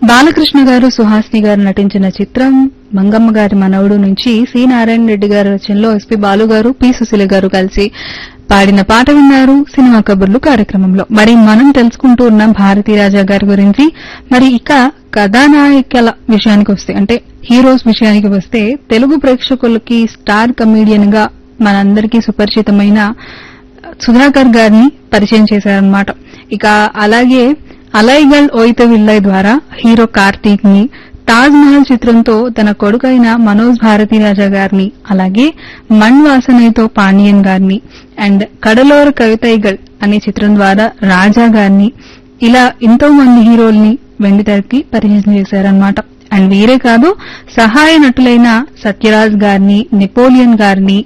బాలకృష్ణ గారు సుహాసిని గారు నటించిన చిత్రం మంగమ్మ గారి మనవడు నుంచి సి నారాయణ రెడ్డి గారి రచనలో ఎస్పి బాలు గారు పి సుశీల గారు కలిసి పాడిన పాట విన్నారు సినిమా కబుర్లు కార్యక్రమంలో మరి మనం తెలుసుకుంటూ ఉన్నాం భారతీ రాజా గారి గురించి మరి ఇక కథానాయికల విషయానికి వస్తే అంటే హీరోస్ విషయానికి వస్తే తెలుగు ప్రేక్షకులకి స్టార్ కమీడియన్ గా మనందరికీ సుపరిచితమైన సుధాకర్ గారిని పరిచయం చేశారనమాట ఇక అలాగే అలైగల్ ఓయిత విల్లయ్ ద్వారా హీరో కార్తీక్ ని తాజ్ మహల్ చిత్రంతో తన కొడుకైన మనోజ్ భారతీ రాజా గారిని అలాగే మణ్ వాసనతో పాండియన్ గారిని అండ్ కడలోర కవితైగల్ అనే చిత్రం ద్వారా రాజా గారిని ఇలా ఎంతో మంది హీరోల్ని వెండితెరకి పరిచయం చేశారనమాట అండ్ వీరే కాదు సహాయ నటులైన సత్యరాజ్ గారిని నెపోలియన్ గారిని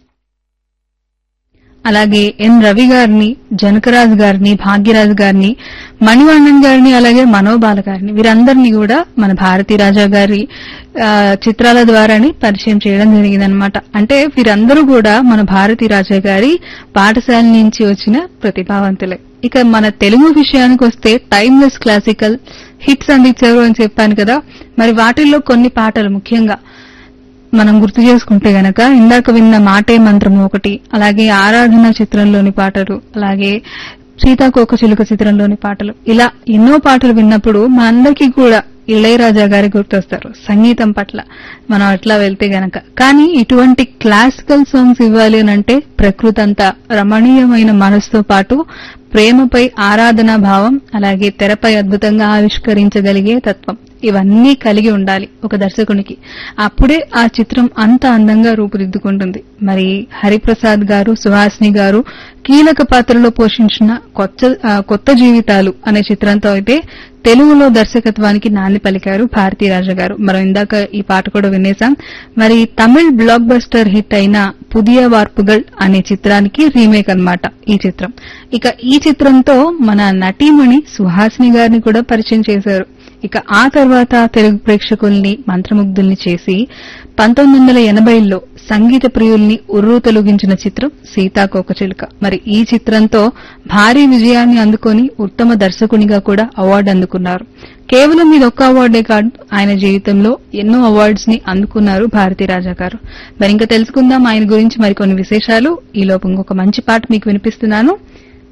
అలాగే ఎన్ రవి గారిని జనకరాజ్ గారిని భాగ్యరాజ్ గారిని మణివಣ್ಣన్ గారిని అలాగే మనోబాల గారిని వీరందరినీ కూడా మన భారతీ రాజా గారి ఆ, చిత్రాల ద్వారానే పరిచయం చేయడం జరిగిందనమాట అంటే వీరందరూ కూడా మన భారతీ రాజా గారి పాఠశాల నుంచి వచ్చిన ప్రతిభావంతులే ఇక మన తెలుగు విషయానికి వస్తే టైమ్లెస్ క్లాసికల్ హిట్స్ అందించారు అని చెప్పాను కదా మరి వాటిల్లో కొన్ని పాటలు ముఖ్యంగా మనం గుర్తు చేసుకుంటే గనక ఇందాక విన్న మాటే మంత్రము ఒకటి అలాగే ఆరాధన చిత్రంలోని పాటలు అలాగే సీతాకోక చిలుక చిత్రంలోని పాటలు ఇలా ఎన్నో పాటలు విన్నప్పుడు మా అందరికీ కూడా ఇళయరాజా గారి గుర్తొస్తారు సంగీతం పట్ల మనం అట్లా వెళ్తే గనక కానీ ఇటువంటి క్లాసికల్ సాంగ్స్ ఇవ్వాలి అని అంటే ప్రకృతి అంతా రమణీయమైన మనసుతో పాటు ప్రేమపై ఆరాధనా భావం అలాగే తెరపై అద్భుతంగా ఆవిష్కరించగలిగే తత్వం ఇవన్నీ కలిగి ఉండాలి ఒక దర్శకునికి అప్పుడే ఆ చిత్రం అంత అందంగా రూపుదిద్దుకుంటుంది మరి హరిప్రసాద్ గారు సుహాసిని గారు కీలక పాత్రలో పోషించిన కొత్త ఆ, కొత్త జీవితాలు అనే చిత్రంతో అయితే తెలుగులో దర్శకత్వానికి నాంది పలికారు భారతీ రాజా గారు మనం ఇందాక ఈ పాట కూడా వినేశాం మరి తమిళ్ బ్లాక్ బస్టర్ హిట్ అయిన పుదియ వార్పుగల్ అనే చిత్రానికి రీమేక్ అన్నమాట ఈ చిత్రం ఇక ఈ చిత్రంతో మన నటీమణి సుహాసిని గారిని కూడా పరిచయం చేశారు ఇక ఆ తర్వాత తెలుగు ప్రేక్షకుల్ని మంత్రముగ్ధుల్ని చేసి పంతొమ్మిది వందల ఎనభైలో సంగీత ప్రియుల్ని ఉర్రూ తొలగించిన చిత్రం సీతాకోకచిలుక మరి ఈ చిత్రంతో భారీ విజయాన్ని అందుకొని ఉత్తమ దర్శకునిగా కూడా అవార్డు అందుకున్నారు కేవలం ఇది ఒక్క అవార్డే కాదు ఆయన జీవితంలో ఎన్నో అవార్డ్స్ ని అందుకున్నారు భారతీ రాజా గారు మరి ఇంకా తెలుసుకుందాం ఆయన గురించి మరికొన్ని విశేషాలు ఈ లోపు ఇంకొక మంచి పాట మీకు వినిపిస్తున్నాను